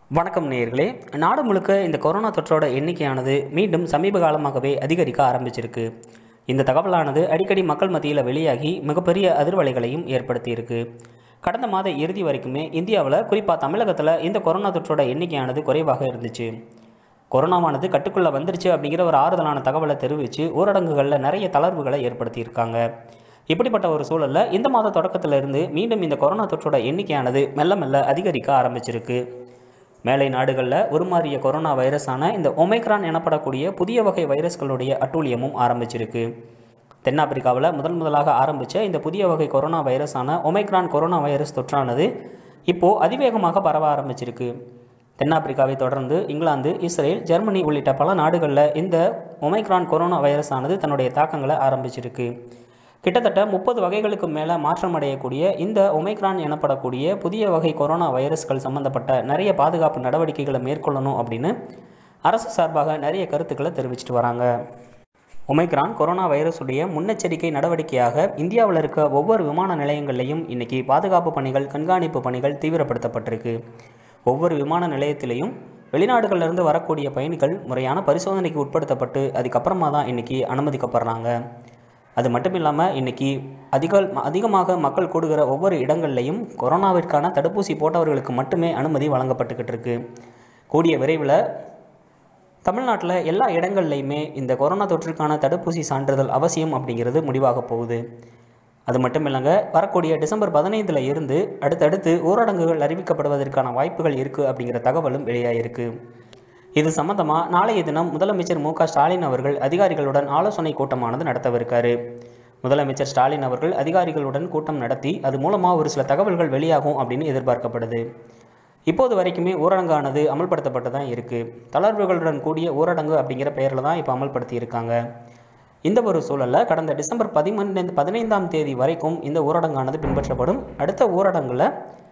வணக்கம் நேயர்களே நாடு முழுக்க இந்த கொரோனா தொற்றோட எண்ணிக்கையானது மீண்டும் சமீப காலமாகவே அதிகரிக்க ஆரம்பிச்சிருக்கு இந்த தகவலானது அடிக்கடி மக்கள் மத்தியில் வெளியாகி மிகப்பெரிய அதிர்வலைகளையும் ஏற்படுத்தியிருக்கு கடந்த மாத இறுதி வரைக்குமே இந்தியாவில் குறிப்பாக தமிழகத்தில் இந்த கொரோனா தொற்றோட எண்ணிக்கையானது குறைவாக இருந்துச்சு கொரோனாவானது கட்டுக்குள்ளே வந்துருச்சு அப்படிங்கிற ஒரு ஆறுதலான தகவலை தெரிவித்து ஊரடங்குகளில் நிறைய தளர்வுகளை ஏற்படுத்தியிருக்காங்க இப்படிப்பட்ட ஒரு சூழலில் இந்த மாத தொடக்கத்துல இருந்து மீண்டும் இந்த கொரோனா தொற்றோட எண்ணிக்கையானது மெல்ல மெல்ல அதிகரிக்க ஆரம்பிச்சிருக்கு மேலை நாடுகளில் உருமாறிய கொரோனா வைரஸான இந்த ஒமைக்ரான் எனப்படக்கூடிய புதிய வகை வைரஸ்களுடைய அட்டூழியமும் ஆரம்பிச்சிருக்கு தென்னாப்பிரிக்காவில் முதல் முதலாக ஆரம்பித்த இந்த புதிய வகை கொரோனா வைரஸான ஒமைக்ரான் கொரோனா வைரஸ் தொற்றானது இப்போது அதிவேகமாக பரவ ஆரம்பிச்சிருக்கு தென்னாப்பிரிக்காவை தொடர்ந்து இங்கிலாந்து இஸ்ரேல் ஜெர்மனி உள்ளிட்ட பல நாடுகளில் இந்த ஒமைக்ரான் கொரோனா வைரஸானது தன்னுடைய தாக்கங்களை ஆரம்பிச்சிருக்கு கிட்டத்தட்ட முப்பது வகைகளுக்கு மேலே மாற்றம் அடையக்கூடிய இந்த ஒமைக்ரான் எனப்படக்கூடிய புதிய வகை கொரோனா வைரஸ்கள் சம்பந்தப்பட்ட நிறைய பாதுகாப்பு நடவடிக்கைகளை மேற்கொள்ளணும் அப்படின்னு அரசு சார்பாக நிறைய கருத்துக்களை தெரிவிச்சிட்டு வராங்க ஒமைக்ரான் கொரோனா வைரஸுடைய முன்னெச்சரிக்கை நடவடிக்கையாக இந்தியாவில் இருக்க ஒவ்வொரு விமான நிலையங்கள்லையும் இன்னைக்கு பாதுகாப்பு பணிகள் கண்காணிப்பு பணிகள் தீவிரப்படுத்தப்பட்டிருக்கு ஒவ்வொரு விமான நிலையத்திலையும் வெளிநாடுகளிலிருந்து வரக்கூடிய பயணிகள் முறையான பரிசோதனைக்கு உட்படுத்தப்பட்டு அதுக்கப்புறமா தான் இன்னைக்கு அனுமதிக்கப்படுறாங்க அது மட்டும் இல்லாமல் இன்னைக்கு அதிக அதிகமாக மக்கள் கூடுகிற ஒவ்வொரு இடங்கள்லையும் கொரோனாவிற்கான தடுப்பூசி போட்டவர்களுக்கு மட்டுமே அனுமதி வழங்கப்பட்டுக்கிட்டு இருக்கு கூடிய விரைவில் தமிழ்நாட்டில் எல்லா இடங்கள்லையுமே இந்த கொரோனா தொற்றுக்கான தடுப்பூசி சான்றிதழ் அவசியம் அப்படிங்கிறது முடிவாக போகுது அது மட்டும் இல்லைங்க வரக்கூடிய டிசம்பர் பதினைந்தில் இருந்து அடுத்தடுத்து ஊரடங்குகள் அறிவிக்கப்படுவதற்கான வாய்ப்புகள் இருக்குது அப்படிங்கிற தகவலும் வெளியாகிருக்கு இது சம்பந்தமாக நாளைய தினம் முதலமைச்சர் மு க ஸ்டாலின் அவர்கள் அதிகாரிகளுடன் ஆலோசனை கூட்டமானது நடத்தவிருக்காரு முதலமைச்சர் ஸ்டாலின் அவர்கள் அதிகாரிகளுடன் கூட்டம் நடத்தி அது மூலமாக ஒரு சில தகவல்கள் வெளியாகும் அப்படின்னு எதிர்பார்க்கப்படுது இப்போது வரைக்குமே ஊரடங்கானது அமல்படுத்தப்பட்டு தான் இருக்குது தளர்வுகளுடன் கூடிய ஊரடங்கு அப்படிங்கிற பெயரில் தான் இப்போ அமல்படுத்தி இருக்காங்க இந்த ஒரு சூழலில் கடந்த டிசம்பர் பதிமூணு பதினைந்தாம் தேதி வரைக்கும் இந்த ஊரடங்கானது பின்பற்றப்படும் அடுத்த ஊரடங்கில்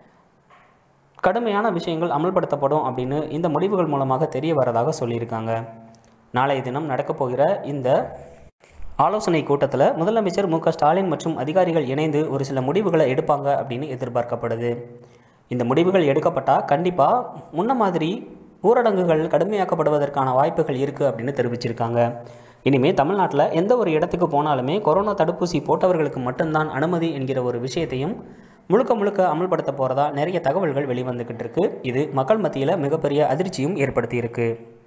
கடுமையான விஷயங்கள் அமல்படுத்தப்படும் அப்படின்னு இந்த முடிவுகள் மூலமாக தெரிய வரதாக சொல்லியிருக்காங்க நாளைய தினம் நடக்கப் போகிற இந்த ஆலோசனை கூட்டத்தில் முதலமைச்சர் மு க ஸ்டாலின் மற்றும் அதிகாரிகள் இணைந்து ஒரு சில முடிவுகளை எடுப்பாங்க அப்படின்னு எதிர்பார்க்கப்படுது இந்த முடிவுகள் எடுக்கப்பட்டால் கண்டிப்பாக முன்ன மாதிரி ஊரடங்குகள் கடுமையாக்கப்படுவதற்கான வாய்ப்புகள் இருக்குது அப்படின்னு தெரிவிச்சிருக்காங்க இனிமேல் தமிழ்நாட்டில் எந்த ஒரு இடத்துக்கு போனாலுமே கொரோனா தடுப்பூசி போட்டவர்களுக்கு மட்டும்தான் அனுமதி என்கிற ஒரு விஷயத்தையும் முழுக்க முழுக்க அமல்படுத்த போகிறதா நிறைய தகவல்கள் வெளிவந்துக்கிட்டு இருக்கு இது மக்கள் மத்தியில் மிகப்பெரிய அதிர்ச்சியும் ஏற்படுத்தியிருக்கு